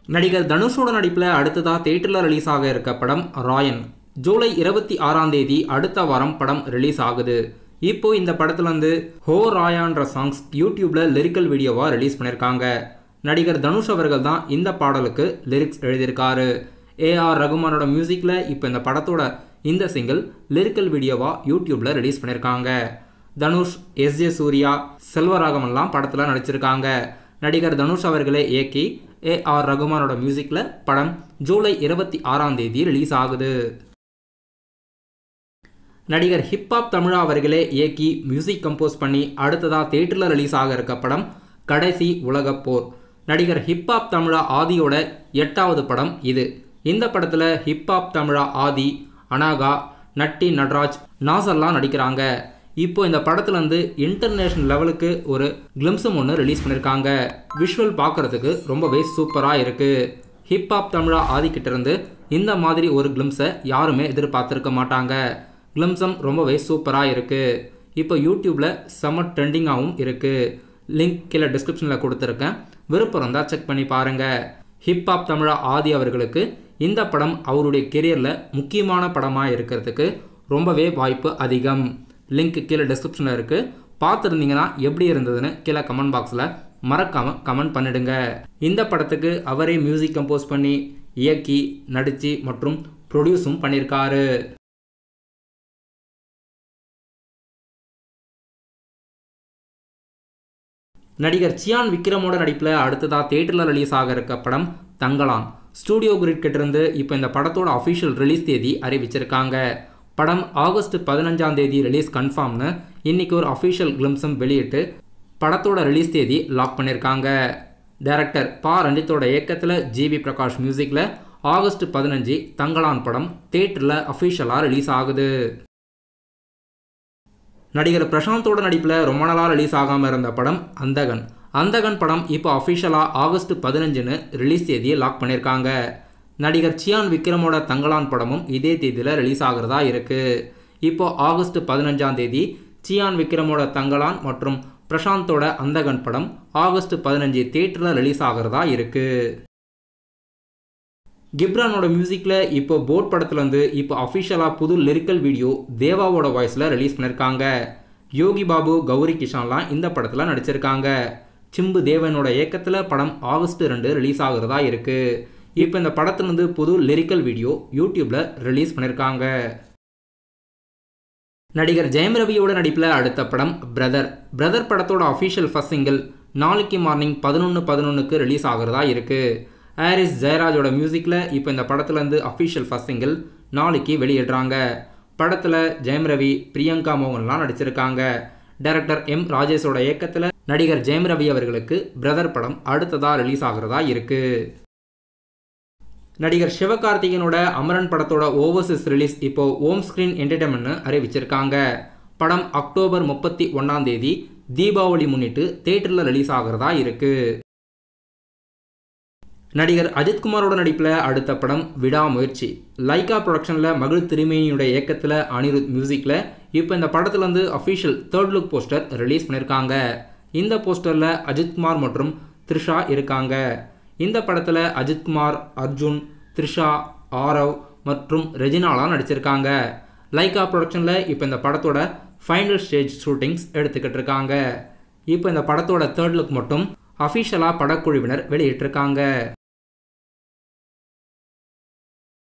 நடிகர் தனுஷோட நடிப்பில் அடுத்ததா தேட்டரில் ரிலீஸ் ஆக இருக்க படம் ராயன் ஜூலை இருபத்தி ஆறாம் தேதி அடுத்த வாரம் படம் ரிலீஸ் ஆகுது இப்போ இந்த படத்துல இருந்து ஹோ ராயான்ற சாங்ஸ் யூடியூப்ல லிரிக்கல் வீடியோவா ரிலீஸ் பண்ணியிருக்காங்க நடிகர் தனுஷ் அவர்கள் தான் இந்த பாடலுக்கு லிரிக்ஸ் எழுதியிருக்காரு ஏஆர் ரகுமானோட மியூசிக்ல இப்போ இந்த படத்தோட இந்த சிங்கிள் லிரிக்கல் வீடியோவா யூடியூப்ல ரிலீஸ் பண்ணியிருக்காங்க தனுஷ் எஸ் ஜே சூர்யா செல்வராகவன்லாம் படத்தில் நடிச்சிருக்காங்க நடிகர் தனுஷ் அவர்களே இயக்கி ஏ ஆர் ரகுமானோட மியூசிக்கில் படம் ஜூலை இருபத்தி ஆறாம் தேதி ரிலீஸ் ஆகுது நடிகர் ஹிப்ஹாப் தமிழா அவர்களே இயக்கி மியூசிக் கம்போஸ் பண்ணி அடுத்ததா தேட்டரில் ரிலீஸ் ஆக இருக்க படம் கடைசி உலகப் போர் நடிகர் ஹிப்ஹாப் தமிழா ஆதியோட எட்டாவது படம் இது இந்த படத்தில் ஹிப்ஹாப் தமிழா ஆதி அனாகா நட்டி நட்ராஜ் நாசர்லாம் நடிக்கிறாங்க இப்போ இந்த படத்துல இருந்து இன்டர்நேஷனல் லெவலுக்கு ஒரு கிளிம்ஸும் ஒன்று ரிலீஸ் பண்ணியிருக்காங்க விஷுவல் பார்க்கறதுக்கு ரொம்பவே சூப்பராக இருக்கு ஹிப்ஹாப் தமிழா ஆதிக்கிட்ட இருந்து இந்த மாதிரி ஒரு கிளிம்ஸை யாருமே எதிர்பார்த்துருக்க மாட்டாங்க கிளிம்ஸம் ரொம்பவே சூப்பராக இருக்கு இப்போ யூடியூப்ல செம ட்ரெண்டிங்காகவும் இருக்கு லிங்க் கீழே டிஸ்கிரிப்ஷனில் கொடுத்துருக்கேன் விருப்பம் இருந்தால் செக் பண்ணி பாருங்க ஹிப்ஹாப் தமிழா ஆதி அவர்களுக்கு இந்த படம் அவருடைய கெரியரில் முக்கியமான படமாக இருக்கிறதுக்கு ரொம்பவே வாய்ப்பு அதிகம் லிங்க் கீழே டிஸ்கிரிப்ஷனில் இருக்குது பார்த்துருந்தீங்கன்னா எப்படி இருந்ததுன்னு கீழே கமெண்ட் பாக்ஸில் மறக்காமல் கமெண்ட் பண்ணிடுங்க இந்த படத்துக்கு அவரே மியூசிக் கம்போஸ் பண்ணி இயக்கி நடித்து மற்றும் ப்ரொடியூஸும் பண்ணியிருக்காரு நடிகர் சியான் விக்ரமோட நடிப்பில் அடுத்ததாக தேட்டரில் ரிலீஸ் ஆக இருக்க படம் தங்கலான் ஸ்டூடியோ கிரிட் கிட்டேருந்து இப்போ இந்த படத்தோட அஃபிஷியல் ரிலீஸ் தேதி அறிவிச்சிருக்காங்க படம் ஆகஸ்ட் பதினஞ்சாம் தேதி ரிலீஸ் கன்ஃபார்ம்னு இன்னைக்கு ஒரு அஃபிஷியல் கிளிம்ஸும் வெளியிட்டு படத்தோட ரிலீஸ் தேதி லாக் பண்ணியிருக்காங்க டைரக்டர் பா ரஞ்சித்தோட இயக்கத்தில் ஜிவி பிரகாஷ் மியூசிக்கில் ஆகஸ்ட் பதினஞ்சு தங்கலான் படம் தேட்டரில் அஃபிஷியலாக ரிலீஸ் ஆகுது நடிகர் பிரசாந்தோட நடிப்பில் ரொம்ப நாளாக ரிலீஸ் ஆகாமல் இருந்த படம் அந்தகன் அந்தகன் படம் இப்போ அஃபிஷியலாக ஆகஸ்ட் பதினஞ்சுன்னு ரிலீஸ் தேதியை லாக் பண்ணியிருக்காங்க நடிகர் சியான் விக்ரமோட தங்கலான் படமும் இதே தேதியில் ரிலீஸ் ஆகிறதா இருக்குது இப்போ ஆகஸ்ட் பதினஞ்சாம் தேதி சியான் விக்ரமோட தங்கலான் மற்றும் பிரசாந்தோட அந்தகன் படம் ஆகஸ்ட் பதினஞ்சு தேட்டரில் ரிலீஸ் ஆகிறதா இருக்குது கிப்ரானோட மியூசிக்கில் இப்போ போட் படத்துலேருந்து இப்போ அஃபிஷியலாக புது லிரிக்கல் வீடியோ தேவாவோட வாய்ஸில் ரிலீஸ் பண்ணியிருக்காங்க யோகி பாபு கௌரி கிஷான்லாம் இந்த படத்தில் நடிச்சிருக்காங்க சிம்பு தேவனோட இயக்கத்தில் படம் ஆகஸ்ட் ரெண்டு ரிலீஸ் ஆகிறதா இருக்குது இப்போ இந்த படத்துலேருந்து புது லிரிக்கல் வீடியோ யூடியூப்பில் ரிலீஸ் பண்ணியிருக்காங்க நடிகர் ஜெயம் ரவியோட நடிப்பில் அடுத்த படம் பிரதர் பிரதர் படத்தோட அஃபிஷியல் ஃபர்ஸ்ட் சிங்கிள் நாளைக்கு மார்னிங் பதினொன்று பதினொன்றுக்கு ரிலீஸ் ஆகிறதா இருக்குது ஹாரிஸ் ஜெயராஜோட மியூசிக்கில் இப்போ இந்த படத்துலேருந்து அஃபிஷியல் ஃபர்ஸ்ட் சிங்கிள் நாளைக்கு வெளியிடுறாங்க படத்தில் ஜெயம் ரவி பிரியங்கா மோகன்லாம் நடிச்சிருக்காங்க டைரக்டர் எம் ராஜேஷோட இயக்கத்தில் நடிகர் ஜெயம் ரவி அவர்களுக்கு பிரதர் படம் அடுத்ததாக ரிலீஸ் ஆகிறதா இருக்குது நடிகர் சிவகார்த்திகனோட அமரன் படத்தோட ஓவர்சீஸ் ரிலீஸ் இப்போ ஓம் ஸ்க்ரீன் என்டர்டைன்மெண்ட்னு அறிவிச்சிருக்காங்க படம் அக்டோபர் முப்பத்தி ஒன்றாம் தேதி தீபாவளி முன்னிட்டு தேட்டரில் ரிலீஸ் ஆகிறதா இருக்குது நடிகர் அஜித்குமாரோட நடிப்பில் அடுத்த படம் விடாமுயற்சி லைகா ப்ரொடக்ஷனில் மகிழ் திருமேனியோட இயக்கத்தில் அனிருத் மியூசிக்கில் இப்போ இந்த படத்துலேருந்து official third look poster release பண்ணியிருக்காங்க இந்த போஸ்டரில் அஜித்குமார் மற்றும் த்ரிஷா இருக்காங்க இந்த படத்தில் அஜித்குமார் அர்ஜுன் த்ரிஷா ஆரவ் மற்றும் ரெஜினாலாம் நடிச்சிருக்காங்க லைகா ப்ரொடக்ஷனில் இப்போ இந்த படத்தோட ஃபைனல் ஸ்டேஜ் ஷூட்டிங்ஸ் எடுத்துக்கிட்டு இருக்காங்க இப்போ இந்த படத்தோட தேர்ட் லுக் மட்டும் அஃபிஷியலாக படக்குழுவினர் வெளியிட்டிருக்காங்க